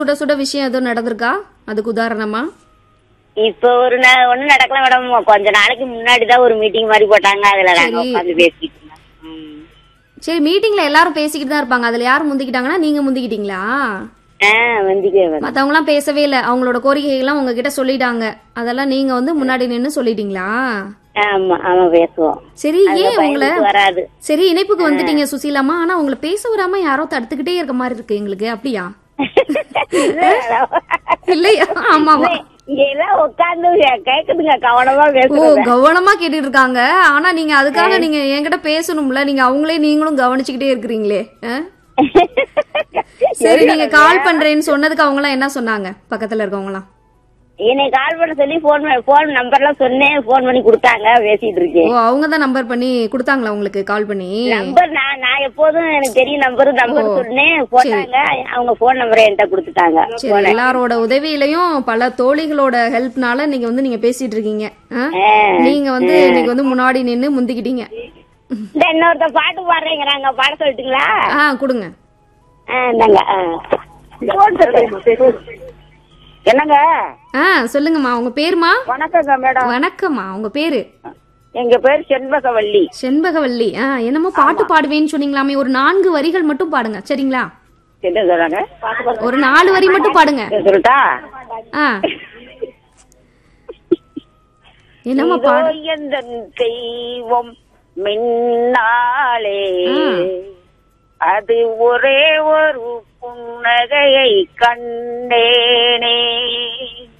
சுட சுட விஷயம் எதுவும் நடந்திருக்கா அதுக்கு உதாரணமா இப்ப ஒரு நா- ஒண்ணும் நடக்கல மேடம் கொஞ்ச நாளைக்கு முன்னாடி தான் ஒரு மீட்டிங் மாதிரி போட்டாங்க அதுல நாங்க சரி. உட்காந்து பேசிட்டு இருந்தோம் ம். சரி மீட்டிங்ல எல்லாரும் பேசிக்கிட்டு தான் இருப்பாங்க அதுல யார் முந்திக்கிட்டாங்கன்னா நீங்க முந்திக்கிட்டீங்களா ஆ வந்துக்கே மேடம் மத்தவங்க எல்லாம் பேசவே இல்ல அவங்களோட கோரிக்கைகள்லாம் உங்ககிட்ட சொல்லிட்டாங்க அதெல்லாம் நீங்க வந்து முன்னாடி நின்னு சொல்லிட்டீங்களா ஆமா ஆமா பேசுவோம் சரி அதுல ஏன் உங்களை பயந்துட்டு வராது சரி இணைப்புக்கு வந்துட்டீங்க சுசீலாமா ஆனா உங்களை பேச விடாம யாரோ தடுத்துக்கிட்டே இருக்க மாதிரி இருக்கு எங்களுக்கு அப்படியா இல்லையா ஆமாவா இங்க எல்லாம் உட்காந்து கேக்குதுங்க கவனமா ஓ பேசுறேன் கவனமா கேட்டுட்டு இருக்காங்க ஆனா நீங்க அதுக்காக நீங்க என்கிட்ட பேசணும்ல நீங்க அவங்களே நீங்களும் கவனிச்சுக்கிட்டே இருக்கிறீங்களே ஆ? சரி நீங்க கால் பண்றேன்னு சொன்னதுக்கு அவங்க எல்லாம் என்ன சொன்னாங்க பக்கத்துல இருக்கவங்க எல்லாம் என்னை கால் பண்ண சொல்லி போன் போன் நம்பர்லாம் சொன்னேன் போன் பண்ணி கொடுத்தாங்க பேசிட்டு ஓ இருக்கேன் அவங்க தான் நம்பர் பண்ணி கொடுத்தாங்களா உங்களுக்கு கால் பண்ணி நம்பர் நான் நான் எப்போதும் எனக்கு தெரியும் நம்பர் நம்பர் சொன்னேன் போட்டாங்க அவங்க போன் நம்பரை என்கிட்ட கொடுத்துட்டாங்க சரி எல்லாரோட உதவியிலையும் பல தோழிகளோட ஹெல்ப்னால நீங்க வந்து நீங்க பேசிட்டு இருக்கீங்க ஆ? ஆ. நீங்க வந்து இன்னைக்கு வந்து முன்னாடி நின்னு முந்திக்கிட்டீங்க இந்த இன்னொருத்த பாட்டு பாடுறேங்கிறாங்க பாட சொல்லட்டுங்களா ஆ கொடுங்க ஆ, இந்தாங்க ஆ. என்னங்க ஆ சொல்லுங்கம்மா உங்க பேருமா வணக்கங்க மேடம் வணக்கம்மா உங்க பேரு எங்க பேர் செண்பகவல்லி செண்பகவல்லி ஆ என்னமோ பாட்டு பாடுவேன்னு சொன்னீங்களாமே ஒரு நான்கு வரிகள் மட்டும் பாடுங்க சரிங்களா என்ன சொல்றாங்க ஒரு நாலு வரி மட்டும் பாடுங்க சொல்லட்டா ஆ என்னம்மா இதோ பாடு எந்தன் தெய்வம் மின்னாலே அது ஒரே ஒரு புன்னகையை கண்டேனே